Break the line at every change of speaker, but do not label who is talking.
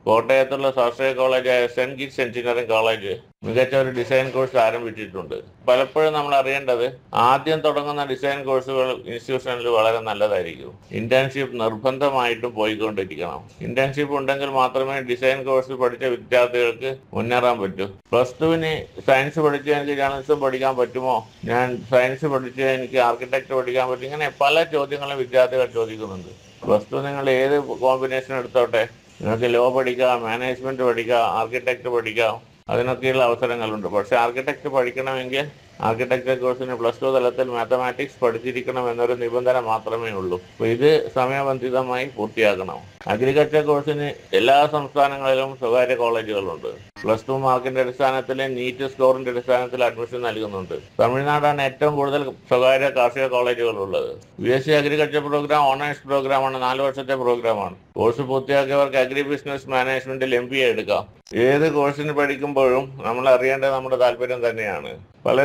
കോട്ടയത്തുള്ള സ്വാശ്രയ കോളേജായ Saintgits engineering college മികച്ച ഒരു ഡിസൈൻ കോഴ്സ് ആരംഭിച്ചിട്ടുണ്ട് പലപ്പോഴും നമ്മൾ അറിയേണ്ടത് ആദ്യം തുടങ്ങുന്ന ഡിസൈൻ കോഴ്സുകൾ ഇൻസ്റ്റിറ്റ്യൂഷനിൽ വളരെ നല്ലതായിരിക്കും ഇന്റേൺഷിപ്പ് നിർബന്ധമായിട്ടും പോയിക്കൊണ്ടിരിക്കണം ഇന്റേൺഷിപ്പ് ഉണ്ടെങ്കിൽ മാത്രമേ ഡിസൈൻ കോഴ്സ് പഠിച്ച വിദ്യാർത്ഥികൾക്ക് മുന്നേറാൻ പറ്റൂ പ്ലസ് ടുവിന് സയൻസ് പഠിച്ച് എനിക്ക് ജേർണലിസം പഠിക്കാൻ പറ്റുമോ ഞാൻ സയൻസ് പഠിച്ച് എനിക്ക് ആർക്കിടെക്ട് പഠിക്കാൻ പറ്റും ഇങ്ങനെ പല ചോദ്യങ്ങളും വിദ്യാർത്ഥികൾ ചോദിക്കുന്നുണ്ട് പ്ലസ് ടു നിങ്ങൾ ഏത് കോമ്പിനേഷൻ എടുത്തോട്ടെ നിങ്ങൾക്ക് ലോ പഠിക്കാം മാനേജ്മെന്റ് പഠിക്കാം ആർക്കിടെക്ട് പഠിക്കാം അതിനൊക്കെയുള്ള അവസരങ്ങളുണ്ട് പക്ഷെ ആർക്കിടെക്ട് പഠിക്കണമെങ്കിൽ ആർക്കിടെക്ചർ കോഴ്സിന് പ്ലസ് ടു തലത്തിൽ മാത്തമാറ്റിക്സ് പഠിച്ചിരിക്കണം എന്നൊരു നിബന്ധന മാത്രമേ ഉള്ളൂ അപ്പോൾ ഇത് സമയബന്ധിതമായി പൂർത്തിയാക്കണം അഗ്രികൾച്ചർ കോഴ്സിന് എല്ലാ സംസ്ഥാനങ്ങളിലും സ്വകാര്യ കോളേജുകളുണ്ട് പ്ലസ് ടു മാർക്കിന്റെ അടിസ്ഥാനത്തിൽ നീറ്റ് സ്കോറിന്റെ അടിസ്ഥാനത്തിൽ അഡ്മിഷൻ നൽകുന്നുണ്ട് തമിഴ്നാടാണ് ഏറ്റവും കൂടുതൽ സ്വകാര്യ കാർഷിക കോളേജുകൾ ഉള്ളത് B S C agriculture programme honours പ്രോഗ്രാമാണ് നാല് വർഷത്തെ പ്രോഗ്രാമാണ് കോഴ്സ് പൂർത്തിയാക്കിയവർക്ക് അഗ്രി ബിസിനസ് മാനേജ്മെന്റിൽ എം ബി എ എടുക്കാം ഏത് കോഴ്സിന് പഠിക്കുമ്പോഴും നമ്മൾ അറിയേണ്ടത് നമ്മുടെ താല്പര്യം തന്നെയാണ് പല